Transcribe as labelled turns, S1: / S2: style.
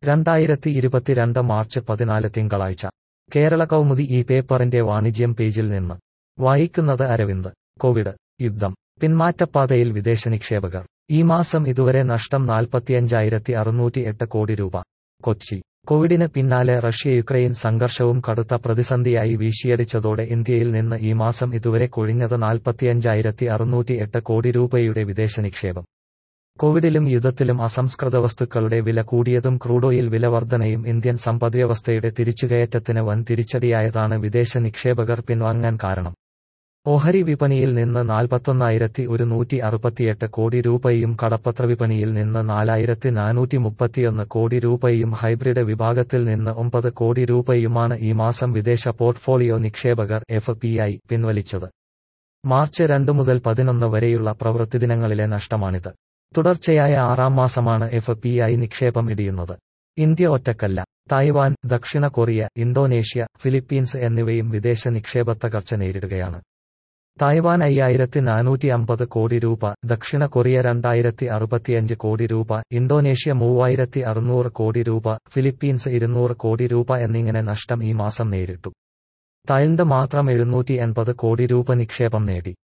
S1: രണ്ടായിരത്തി ഇരുപത്തിരണ്ട് മാർച്ച് പതിനാല് തിങ്കളാഴ്ച കേരള കൗമുദി ഈ പേപ്പറിന്റെ വാണിജ്യം പേജിൽ നിന്ന് വായിക്കുന്നത് അരവിന്ദ് കോവിഡ് യുദ്ധം പിന്മാറ്റപ്പാതയിൽ വിദേശ നിക്ഷേപകർ ഈ മാസം ഇതുവരെ നഷ്ടം നാൽപ്പത്തിയഞ്ചായിരത്തി അറുന്നൂറ്റി എട്ട് കോടി രൂപ കൊച്ചി കോവിഡിന് പിന്നാലെ റഷ്യ യുക്രൈൻ സംഘർഷവും കടുത്ത പ്രതിസന്ധിയായി വീശിയടിച്ചതോടെ ഇന്ത്യയിൽ നിന്ന് ഈ മാസം ഇതുവരെ കൊഴിഞ്ഞത് നാൽപ്പത്തിയഞ്ചായിരത്തി അറുന്നൂറ്റി എട്ട് കോടി രൂപയുടെ വിദേശ നിക്ഷേപം കോവിഡിലും യുദ്ധത്തിലും അസംസ്കൃത വസ്തുക്കളുടെ വില കൂടിയതും ക്രൂഡോയിൽ വില വർധനയും ഇന്ത്യൻ സമ്പദ്വ്യവസ്ഥയുടെ തിരിച്ചുകയറ്റത്തിന് വൻ തിരിച്ചടിയായതാണ് വിദേശ നിക്ഷേപകർ പിൻവാങ്ങാൻ കാരണം ഓഹരി വിപണിയിൽ നിന്ന് നാൽപ്പത്തൊന്നായിരത്തി ഒരുന്നൂറ്റി അറുപത്തിയെട്ട് കോടി രൂപയും കടപ്പത്ര വിപണിയിൽ നിന്ന് നാലായിരത്തി നാനൂറ്റി മുപ്പത്തിയൊന്ന് കോടി രൂപയും ഹൈബ്രിഡ് വിഭാഗത്തിൽ നിന്ന് ഒമ്പത് കോടി രൂപയുമാണ് ഈ മാസം വിദേശ പോർട്ട്ഫോളിയോ നിക്ഷേപകർ എഫ് പി ഐ പിൻവലിച്ചത് മാർച്ച് രണ്ട് മുതൽ പതിനൊന്ന് വരെയുള്ള പ്രവൃത്തിദിനങ്ങളിലെ നഷ്ടമാണിത് തുടർച്ചയായ ആറാം മാസമാണ് എഫ് പി ഐ നിക്ഷേപം ഇടിയുന്നത് ഇന്ത്യ ഒറ്റക്കല്ല തായ്വാൻ ദക്ഷിണ കൊറിയ ഇന്തോനേഷ്യ ഫിലിപ്പീൻസ് എന്നിവയും വിദേശ നിക്ഷേപത്തകർച്ച നേരിടുകയാണ് തായ്വാൻ അയ്യായിരത്തി നാനൂറ്റി അമ്പത് കോടി രൂപ ദക്ഷിണ കൊറിയ രണ്ടായിരത്തി അറുപത്തിയഞ്ച് കോടി രൂപ ഇന്തോനേഷ്യ മൂവായിരത്തി അറുന്നൂറ് കോടി രൂപ ഫിലിപ്പീൻസ് ഇരുന്നൂറ് കോടി രൂപ എന്നിങ്ങനെ നഷ്ടം ഈ മാസം നേരിട്ടു തായ്ലൻഡ് മാത്രം എഴുന്നൂറ്റി എൺപത് കോടി രൂപ നിക്ഷേപം നേടി